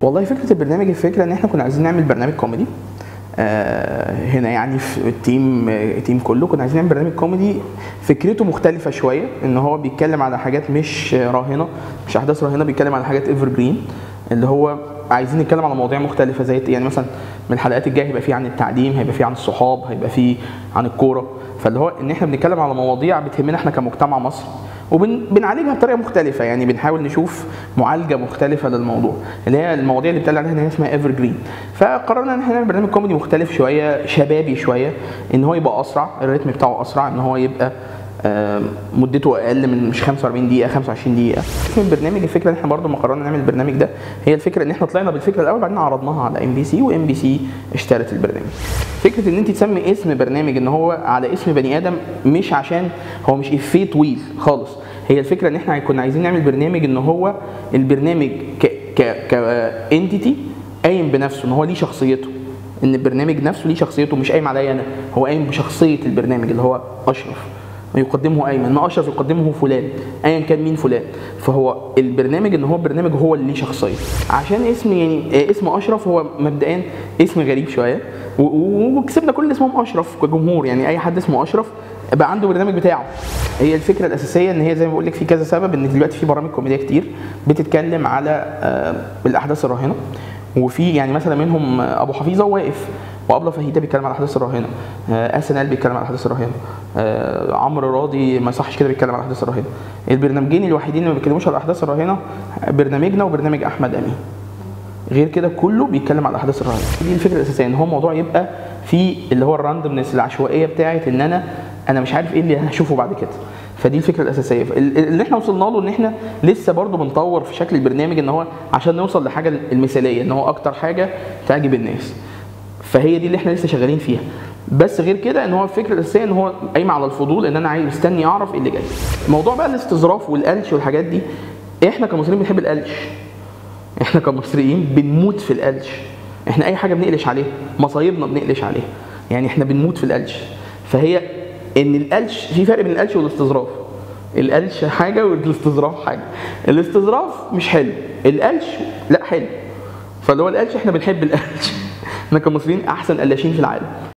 والله فكره البرنامج الفكره ان احنا كنا عايزين نعمل برنامج كوميدي آه هنا يعني في التيم التيم كله كنا عايزين نعمل برنامج كوميدي فكرته مختلفه شويه ان هو بيتكلم على حاجات مش راهنه مش احداث راهنه بيتكلم على حاجات ايفر جرين اللي هو عايزين نتكلم على مواضيع مختلفه زي يعني مثلا من الحلقات الجايه هيبقى في عن التعليم هيبقى في عن الصحاب هيبقى في عن الكوره فاللي هو ان احنا بنتكلم على مواضيع بتهمنا احنا كمجتمع مصري وبنعالجها بطريقه مختلفه يعني بنحاول نشوف معالجه مختلفه للموضوع اللي هي المواضيع اللي بتقال عليها ان هي اسمها ايفر جرين فقررنا ان احنا نعمل برنامج كوميدي مختلف شويه شبابي شويه ان هو يبقى اسرع الريتم بتاعه اسرع ان هو يبقى مدته اقل من مش 45 دقيقه 25 دقيقه اسم البرنامج الفكره ان احنا برضو ما قررنا نعمل البرنامج ده هي الفكره ان احنا طلعنا بالفكره الاول بعدين عرضناها على ام بي سي وام بي سي اشترت البرنامج فكره ان انت تسمي اسم برنامج ان هو على اسم بني ادم مش عشان هو مش افيه طويل خالص هي الفكره ان احنا كنا عايزين نعمل برنامج ان هو البرنامج ك ك كانتيتي قايم بنفسه ان هو ليه شخصيته ان البرنامج نفسه ليه شخصيته مش قايم عليا انا هو قايم بشخصيه البرنامج اللي هو اشرف يقدمه ايمن ما اشرف يقدمه فلان ايا كان مين فلان فهو البرنامج ان هو برنامج هو اللي ليه شخصيه عشان اسم يعني اسم اشرف هو مبدئيا اسم غريب شويه وكسبنا كل اللي اسمهم اشرف كجمهور يعني اي حد اسمه اشرف بقى عنده برنامج بتاعه هي الفكره الاساسيه ان هي زي ما بقول لك في كذا سبب ان دلوقتي في برامج كوميديه كتير بتتكلم على الاحداث الراهنه وفي يعني مثلا منهم ابو حفيظه واقف وابله فهيده بيتكلم على الاحداث الراهنه اس ان ال بيتكلم على الاحداث الراهنه آه عمرو راضي ما يصحش كده بيتكلم على الاحداث الراهنه البرنامجين الوحيدين اللي ما بيتكلموش على الاحداث الراهنه برنامجنا وبرنامج احمد امين غير كده كله بيتكلم على الاحداث الراهنه دي الفكره الاساسيه ان هو موضوع يبقى في اللي هو الراندمنس العشوائيه بتاعه ان انا انا مش عارف ايه اللي هشوفه بعد كده فدي الفكره الاساسيه اللي احنا وصلنا له ان احنا لسه برضو بنطور في شكل البرنامج ان هو عشان نوصل لحاجه المثاليه ان هو اكتر حاجه تعجب الناس فهي دي اللي احنا لسه شغالين فيها بس غير كده ان هو الفكره الاساسيه ان هو قايم على الفضول ان انا عايز مستني اعرف ايه اللي جاي موضوع بقى الاستظراف والقلش والحاجات دي احنا كمصريين بنحب القلش احنا كمصريين بنموت في القلش احنا اي حاجه بنقلش عليها مصايبنا بنقلش عليها يعني احنا بنموت في القلش فهي ان القلش في فرق بين القلش والاستظراف القلش حاجه والاستظراف حاجه الاستظراف مش حلو القلش لا حلو فاللي هو القلش احنا بنحب القلش احنا كمصريين احسن قلاشين في العالم